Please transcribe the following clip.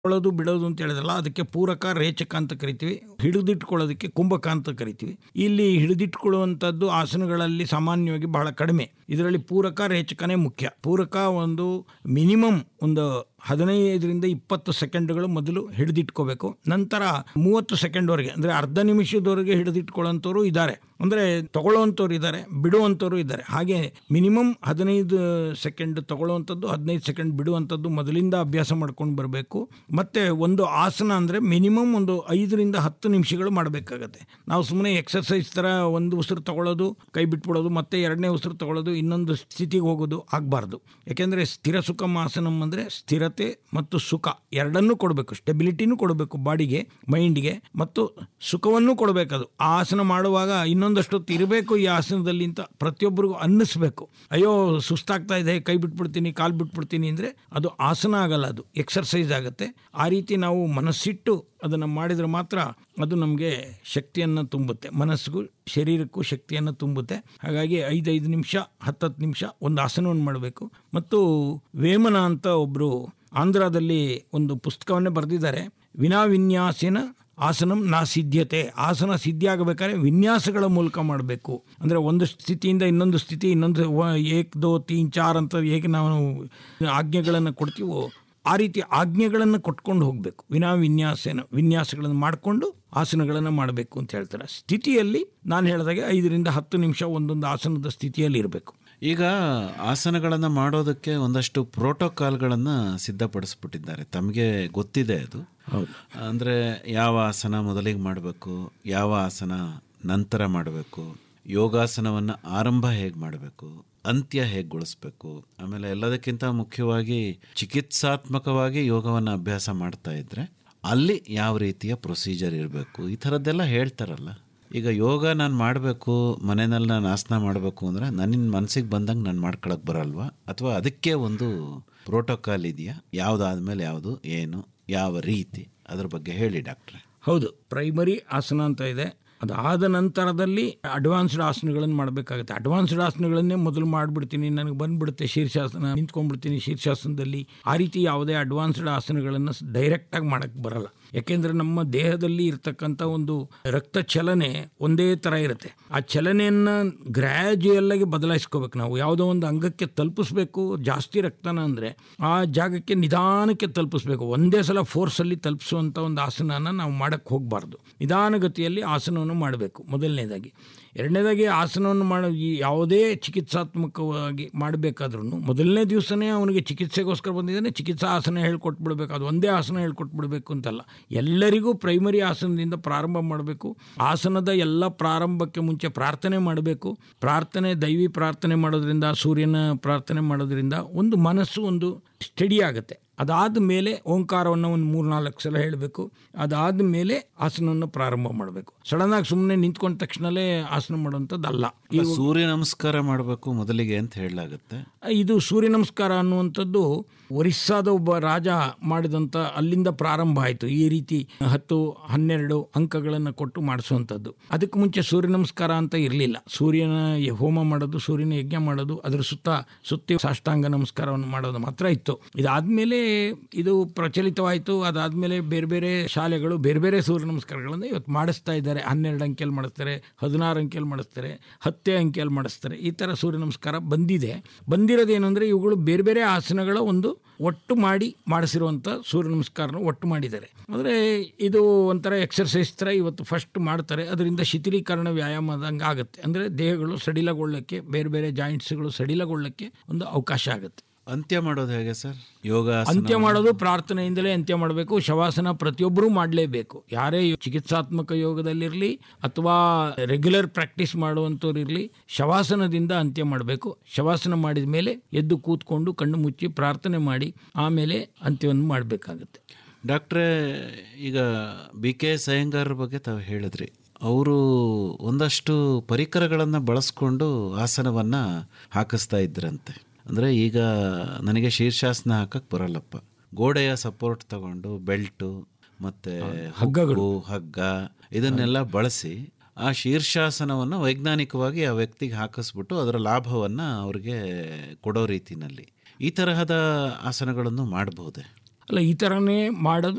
ಕೊಳ್ಳೋದು ಬಿಡೋದು ಅಂತ ಹೇಳಿದ್ರಲ್ಲ ಅದಕ್ಕೆ ಪೂರಕ ರೇಚಕ ಅಂತ ಕರಿತೀವಿ ಹಿಡಿದಿಟ್ಕೊಳ್ಳೋದಕ್ಕೆ ಕುಂಭಕ ಅಂತ ಕರಿತೀವಿ ಇಲ್ಲಿ ಹಿಡಿದಿಟ್ಕೊಳ್ಳುವಂಥದ್ದು ಆಸನಗಳಲ್ಲಿ ಸಾಮಾನ್ಯವಾಗಿ ಬಹಳ ಕಡಿಮೆ ಇದರಲ್ಲಿ ಪೂರಕ ರೇಚಕನೇ ಮುಖ್ಯ ಪೂರಕ ಒಂದು ಮಿನಿಮಮ್ ಒಂದು ಹದಿನೈದರಿಂದ ಇಪ್ಪತ್ತು ಸೆಕೆಂಡ್ಗಳು ಮೊದಲು ಹಿಡಿದಿಟ್ಕೋಬೇಕು ನಂತರ ಮೂವತ್ತು ಸೆಕೆಂಡ್ವರೆಗೆ ಅಂದರೆ ಅರ್ಧ ನಿಮಿಷದವರೆಗೆ ಹಿಡಿದಿಟ್ಕೊಳ್ಳೋಂಥವ್ರು ಇದ್ದಾರೆ ಅಂದರೆ ತಗೊಳ್ಳೋವಂಥವ್ರು ಇದ್ದಾರೆ ಬಿಡುವಂಥವ್ರು ಇದ್ದಾರೆ ಹಾಗೆ ಮಿನಿಮಮ್ ಹದಿನೈದು ಸೆಕೆಂಡ್ ತಗೊಳ್ಳುವಂಥದ್ದು ಹದಿನೈದು ಸೆಕೆಂಡ್ ಬಿಡುವಂಥದ್ದು ಮೊದಲಿಂದ ಅಭ್ಯಾಸ ಮಾಡ್ಕೊಂಡು ಬರಬೇಕು ಮತ್ತು ಒಂದು ಆಸನ ಅಂದರೆ ಮಿನಿಮಮ್ ಒಂದು ಐದರಿಂದ ಹತ್ತು ನಿಮಿಷಗಳು ಮಾಡಬೇಕಾಗತ್ತೆ ನಾವು ಸುಮ್ಮನೆ ಎಕ್ಸರ್ಸೈಸ್ ಥರ ಒಂದು ಉಸಿರು ತಗೊಳ್ಳೋದು ಕೈ ಬಿಟ್ಬಿಡೋದು ಮತ್ತೆ ಎರಡನೇ ಉಸಿರು ತಗೊಳ್ಳೋದು ಇನ್ನೊಂದು ಸ್ಥಿತಿಗೆ ಹೋಗೋದು ಆಗಬಾರ್ದು ಯಾಕೆಂದರೆ ಸ್ಥಿರ ಸುಖಂ ಆಸನಂ ಅಂದರೆ ಸ್ಥಿರತೆ ಮತ್ತು ಸುಖ ಎರಡನ್ನೂ ಕೊಡಬೇಕು ಸ್ಟೆಬಿಲಿಟಿನೂ ಕೊಡಬೇಕು ಬಾಡಿಗೆ ಮೈಂಡ್ಗೆ ಮತ್ತು ಸುಖವನ್ನು ಕೊಡಬೇಕದು ಆ ಆಸನ ಮಾಡುವಾಗ ಇನ್ನೊಂದಷ್ಟೊತ್ತು ಇರಬೇಕು ಈ ಆಸನದಲ್ಲಿ ಅಂತ ಪ್ರತಿಯೊಬ್ಬರಿಗೂ ಅನ್ನಿಸ್ಬೇಕು ಅಯ್ಯೋ ಸುಸ್ತಾಗ್ತಾ ಇದೆ ಕೈ ಬಿಟ್ಬಿಡ್ತೀನಿ ಕಾಲು ಬಿಟ್ಬಿಡ್ತೀನಿ ಅಂದರೆ ಅದು ಆಸನ ಆಗಲ್ಲ ಅದು ಎಕ್ಸರ್ಸೈಸ್ ಆಗುತ್ತೆ ಆ ರೀತಿ ನಾವು ಮನಸ್ಸಿಟ್ಟು ಅದನ್ನು ಮಾಡಿದರೆ ಮಾತ್ರ ಅದು ನಮಗೆ ಶಕ್ತಿಯನ್ನು ತುಂಬುತ್ತೆ ಮನಸ್ಸಿಗೂ ಶರೀರಕ್ಕೂ ಶಕ್ತಿಯನ್ನು ತುಂಬುತ್ತೆ ಹಾಗಾಗಿ ಐದೈದು ನಿಮಿಷ ಹತ್ತತ್ತು ನಿಮಿಷ ಒಂದು ಆಸನವನ್ನು ಮಾಡಬೇಕು ಮತ್ತು ವೇಮನ ಅಂತ ಒಬ್ಬರು ಆಂಧ್ರದಲ್ಲಿ ಒಂದು ಪುಸ್ತಕವನ್ನೇ ಬರೆದಿದ್ದಾರೆ ವಿನಾವಿನ್ಯಾಸಿನ ಆಸನಂ ನಾ ಸಿದ್ಧತೆ ಆಸನ ಸಿದ್ಧಿ ಆಗಬೇಕಾದ್ರೆ ವಿನ್ಯಾಸಗಳ ಮೂಲಕ ಮಾಡಬೇಕು ಅಂದರೆ ಒಂದು ಸ್ಥಿತಿಯಿಂದ ಇನ್ನೊಂದು ಸ್ಥಿತಿ ಇನ್ನೊಂದು ವ- ಏಕ್ ದೋ ತೀನ್ ಚಾರ್ ಅಂತ ಹೇಗೆ ನಾವು ಆಜ್ಞೆಗಳನ್ನು ಕೊಡ್ತೀವೋ ಆ ರೀತಿ ಆಜ್ಞೆಗಳನ್ನು ಕೊಟ್ಕೊಂಡು ಹೋಗಬೇಕು ವಿನಾ ವಿನ್ಯಾಸನ ವಿನ್ಯಾಸಗಳನ್ನು ಮಾಡಿಕೊಂಡು ಆಸನಗಳನ್ನು ಮಾಡಬೇಕು ಅಂತ ಹೇಳ್ತಾರೆ ಸ್ಥಿತಿಯಲ್ಲಿ ನಾನು ಹೇಳಿದಾಗೆ ಐದರಿಂದ ಹತ್ತು ನಿಮಿಷ ಒಂದೊಂದು ಆಸನದ ಸ್ಥಿತಿಯಲ್ಲಿ ಇರಬೇಕು ಈಗ ಆಸನಗಳನ್ನು ಮಾಡೋದಕ್ಕೆ ಒಂದಷ್ಟು ಪ್ರೋಟೋಕಾಲ್ಗಳನ್ನು ಸಿದ್ಧಪಡಿಸ್ಬಿಟ್ಟಿದ್ದಾರೆ ತಮಗೆ ಗೊತ್ತಿದೆ ಅದು ಹೌದು ಅಂದರೆ ಯಾವ ಆಸನ ಮೊದಲಿಗೆ ಮಾಡಬೇಕು ಯಾವ ಆಸನ ನಂತರ ಮಾಡಬೇಕು ಯೋಗಾಸನವನ್ನು ಆರಂಭ ಹೇಗೆ ಮಾಡಬೇಕು ಅಂತ್ಯ ಹೇಗೆ ಗೊಳಿಸ್ಬೇಕು ಆಮೇಲೆ ಎಲ್ಲದಕ್ಕಿಂತ ಮುಖ್ಯವಾಗಿ ಚಿಕಿತ್ಸಾತ್ಮಕವಾಗಿ ಯೋಗವನ್ನು ಅಭ್ಯಾಸ ಮಾಡ್ತಾ ಇದ್ರೆ ಅಲ್ಲಿ ಯಾವ ರೀತಿಯ ಪ್ರೊಸೀಜರ್ ಇರಬೇಕು ಈ ಥರದ್ದೆಲ್ಲ ಹೇಳ್ತಾರಲ್ಲ ಈಗ ಯೋಗ ನಾನು ಮಾಡಬೇಕು ಮನೆಯಲ್ಲಿ ನಾನು ಆಸನ ಮಾಡಬೇಕು ಅಂದರೆ ನನ್ನ ಮನಸ್ಸಿಗೆ ಬಂದಂಗೆ ನಾನು ಮಾಡ್ಕೊಳಕ್ಕೆ ಬರಲ್ವಾ ಅಥವಾ ಅದಕ್ಕೆ ಒಂದು ಪ್ರೋಟೋಕಾಲ್ ಇದೆಯಾ ಯಾವುದಾದ್ಮೇಲೆ ಯಾವುದು ಏನು ಯಾವ ರೀತಿ ಅದ್ರ ಬಗ್ಗೆ ಹೇಳಿ ಡಾಕ್ಟ್ರೆ ಹೌದು ಪ್ರೈಮರಿ ಆಸನ ಅಂತ ಇದೆ ಅದಾದ ನಂತರದಲ್ಲಿ ಅಡ್ವಾನ್ಸ್ಡ್ ಆಸನಗಳನ್ನು ಮಾಡಬೇಕಾಗುತ್ತೆ ಅಡ್ವಾನ್ಸ್ಡ್ ಆಸನಗಳನ್ನೇ ಮೊದಲು ಮಾಡಿಬಿಡ್ತೀನಿ ನನಗೆ ಬಂದ್ಬಿಡುತ್ತೆ ಶೀರ್ಷಾಸನ ನಿಂತ್ಕೊಂಡ್ಬಿಡ್ತೀನಿ ಶೀರ್ಷಾಸನದಲ್ಲಿ ಆ ರೀತಿ ಯಾವುದೇ ಅಡ್ವಾನ್ಸ್ಡ್ ಆಸನಗಳನ್ನು ಡೈರೆಕ್ಟಾಗಿ ಮಾಡೋಕ್ಕೆ ಬರಲ್ಲ ಯಾಕೆಂದರೆ ನಮ್ಮ ದೇಹದಲ್ಲಿ ಇರ್ತಕ್ಕಂಥ ಒಂದು ರಕ್ತ ಚಲನೆ ಒಂದೇ ಥರ ಇರುತ್ತೆ ಆ ಚಲನೆಯನ್ನು ಗ್ರ್ಯಾಜುಯಲ್ ಆಗಿ ಬದಲಾಯಿಸ್ಕೋಬೇಕು ನಾವು ಯಾವುದೋ ಒಂದು ಅಂಗಕ್ಕೆ ತಲುಪಿಸ್ಬೇಕು ಜಾಸ್ತಿ ರಕ್ತನ ಅಂದರೆ ಆ ಜಾಗಕ್ಕೆ ನಿಧಾನಕ್ಕೆ ತಲುಪಿಸ್ಬೇಕು ಒಂದೇ ಸಲ ಫೋರ್ಸಲ್ಲಿ ತಲುಪಿಸುವಂಥ ಒಂದು ಆಸನನ ನಾವು ಮಾಡೋಕ್ಕೆ ಹೋಗಬಾರ್ದು ನಿಧಾನಗತಿಯಲ್ಲಿ ಆಸನವನ್ನು ಮಾಡಬೇಕು ಮೊದಲನೇದಾಗಿ ಎರಡನೇದಾಗಿ ಆಸನವನ್ನು ಮಾಡೋ ಈ ಯಾವುದೇ ಚಿಕಿತ್ಸಾತ್ಮಕವಾಗಿ ಮಾಡಬೇಕಾದ್ರೂ ಮೊದಲನೇ ದಿವಸನೇ ಅವನಿಗೆ ಚಿಕಿತ್ಸೆಗೋಸ್ಕರ ಬಂದಿದ್ದಾನೆ ಚಿಕಿತ್ಸಾ ಆಸನ ಹೇಳ್ಕೊಟ್ಬಿಡ್ಬೇಕು ಅದು ಒಂದೇ ಆಸನ ಹೇಳ್ಕೊಟ್ಬಿಡ್ಬೇಕು ಅಂತಲ್ಲ ಎಲ್ಲರಿಗೂ ಪ್ರೈಮರಿ ಆಸನದಿಂದ ಪ್ರಾರಂಭ ಮಾಡಬೇಕು ಆಸನದ ಎಲ್ಲ ಪ್ರಾರಂಭಕ್ಕೆ ಮುಂಚೆ ಪ್ರಾರ್ಥನೆ ಮಾಡಬೇಕು ಪ್ರಾರ್ಥನೆ ದೈವಿ ಪ್ರಾರ್ಥನೆ ಮಾಡೋದ್ರಿಂದ ಸೂರ್ಯನ ಪ್ರಾರ್ಥನೆ ಮಾಡೋದ್ರಿಂದ ಒಂದು ಮನಸ್ಸು ಒಂದು ಸ್ಟಡಿ ಆಗುತ್ತೆ ಅದಾದ ಮೇಲೆ ಓಂಕಾರವನ್ನು ಒಂದು ಮೂರು ನಾಲ್ಕು ಸಲ ಹೇಳಬೇಕು ಅದಾದ ಮೇಲೆ ಆಸನವನ್ನು ಪ್ರಾರಂಭ ಮಾಡಬೇಕು ಸಡನ್ನಾಗಿ ಸುಮ್ಮನೆ ನಿಂತ್ಕೊಂಡ ತಕ್ಷಣಲೇ ಆಸನ ಮಾಡುವಂಥದ್ದಲ್ಲ ಈ ಸೂರ್ಯ ನಮಸ್ಕಾರ ಮಾಡಬೇಕು ಮೊದಲಿಗೆ ಅಂತ ಹೇಳಲಾಗುತ್ತೆ ಇದು ಸೂರ್ಯ ನಮಸ್ಕಾರ ಅನ್ನುವಂಥದ್ದು ಒರಿಸ್ಸಾದ ಒಬ್ಬ ರಾಜ ಮಾಡಿದಂಥ ಅಲ್ಲಿಂದ ಪ್ರಾರಂಭ ಆಯಿತು ಈ ರೀತಿ ಹತ್ತು ಹನ್ನೆರಡು ಅಂಕಗಳನ್ನು ಕೊಟ್ಟು ಮಾಡಿಸುವಂಥದ್ದು ಅದಕ್ಕೆ ಮುಂಚೆ ಸೂರ್ಯ ನಮಸ್ಕಾರ ಅಂತ ಇರಲಿಲ್ಲ ಸೂರ್ಯನ ಹೋಮ ಮಾಡೋದು ಸೂರ್ಯನ ಯಜ್ಞ ಮಾಡೋದು ಅದರ ಸುತ್ತ ಸುತ್ತಿ ಸಾಷ್ಟಾಂಗ ನಮಸ್ಕಾರವನ್ನು ಮಾಡೋದು ಮಾತ್ರ ಇತ್ತು ಇದಾದ್ಮೇಲೆ ಇದು ಪ್ರಚಲಿತವಾಯಿತು ಅದಾದ್ಮೇಲೆ ಬೇರೆ ಬೇರೆ ಶಾಲೆಗಳು ಬೇರೆ ಬೇರೆ ಸೂರ್ಯ ನಮಸ್ಕಾರಗಳನ್ನು ಇವತ್ತು ಮಾಡಿಸ್ತಾ ಇದ್ದಾರೆ ಹನ್ನೆರಡು ಅಂಕೆಯಲ್ಲಿ ಮಾಡಿಸ್ತಾರೆ ಹದಿನಾರು ಅಂಕೆಯಲ್ಲಿ ಮಾಡಿಸ್ತಾರೆ ಹತ್ತೇ ಅಂಕೆಯಲ್ಲಿ ಮಾಡಿಸ್ತಾರೆ ಈ ಥರ ಸೂರ್ಯ ನಮಸ್ಕಾರ ಬಂದಿದೆ ಬಂದಿರೋದೇನು ಅಂದರೆ ಇವುಗಳು ಬೇರೆ ಬೇರೆ ಆಸನಗಳ ಒಂದು ಒಟ್ಟು ಮಾಡಿ ಮಾಡಿಸಿರುವಂಥ ಸೂರ್ಯ ನಮಸ್ಕಾರನ ಒಟ್ಟು ಮಾಡಿದ್ದಾರೆ ಅಂದರೆ ಇದು ಒಂಥರ ಎಕ್ಸರ್ಸೈಸ್ ಥರ ಇವತ್ತು ಫಸ್ಟ್ ಮಾಡ್ತಾರೆ ಅದರಿಂದ ಶಿಥಿಲೀಕರಣ ವ್ಯಾಯಾಮದಂಗೆ ಆಗುತ್ತೆ ಅಂದರೆ ದೇಹಗಳು ಸಡಿಲಗೊಳ್ಳಕ್ಕೆ ಬೇರೆ ಬೇರೆ ಜಾಯಿಂಟ್ಸ್ಗಳು ಸಡಿಲಗೊಳ್ಳಕ್ಕೆ ಒಂದು ಅವಕಾಶ ಆಗುತ್ತೆ ಅಂತ್ಯ ಮಾಡೋದು ಹೇಗೆ ಸರ್ ಯೋಗ ಅಂತ್ಯ ಮಾಡೋದು ಪ್ರಾರ್ಥನೆಯಿಂದಲೇ ಅಂತ್ಯ ಮಾಡಬೇಕು ಶವಾಸನ ಪ್ರತಿಯೊಬ್ಬರೂ ಮಾಡಲೇಬೇಕು ಯಾರೇ ಚಿಕಿತ್ಸಾತ್ಮಕ ಯೋಗದಲ್ಲಿರಲಿ ಅಥವಾ ರೆಗ್ಯುಲರ್ ಪ್ರಾಕ್ಟೀಸ್ ಮಾಡುವಂಥವ್ರು ಇರಲಿ ಶವಾಸನದಿಂದ ಅಂತ್ಯ ಮಾಡಬೇಕು ಶವಾಸನ ಮಾಡಿದ ಮೇಲೆ ಎದ್ದು ಕೂತ್ಕೊಂಡು ಕಣ್ಣು ಮುಚ್ಚಿ ಪ್ರಾರ್ಥನೆ ಮಾಡಿ ಆಮೇಲೆ ಅಂತ್ಯವನ್ನು ಮಾಡಬೇಕಾಗುತ್ತೆ ಡಾಕ್ಟ್ರೇ ಈಗ ಬಿ ಕೆ ಸಯ್ಯಂಗಾರ್ ಬಗ್ಗೆ ತಾವು ಹೇಳಿದ್ರಿ ಅವರು ಒಂದಷ್ಟು ಪರಿಕರಗಳನ್ನು ಬಳಸ್ಕೊಂಡು ಆಸನವನ್ನು ಹಾಕಿಸ್ತಾ ಇದ್ರಂತೆ ಅಂದರೆ ಈಗ ನನಗೆ ಶೀರ್ಷಾಸನ ಹಾಕಕ್ಕೆ ಬರಲ್ಲಪ್ಪ ಗೋಡೆಯ ಸಪೋರ್ಟ್ ತಗೊಂಡು ಬೆಲ್ಟು ಮತ್ತು ಹಗ್ಗಗಳು ಹಗ್ಗ ಇದನ್ನೆಲ್ಲ ಬಳಸಿ ಆ ಶೀರ್ಷಾಸನವನ್ನು ವೈಜ್ಞಾನಿಕವಾಗಿ ಆ ವ್ಯಕ್ತಿಗೆ ಹಾಕಿಸ್ಬಿಟ್ಟು ಅದರ ಲಾಭವನ್ನು ಅವ್ರಿಗೆ ಕೊಡೋ ರೀತಿನಲ್ಲಿ ಈ ತರಹದ ಆಸನಗಳನ್ನು ಮಾಡಬಹುದೇ ಅಲ್ಲ ಈ ಥರನೇ ಮಾಡೋದು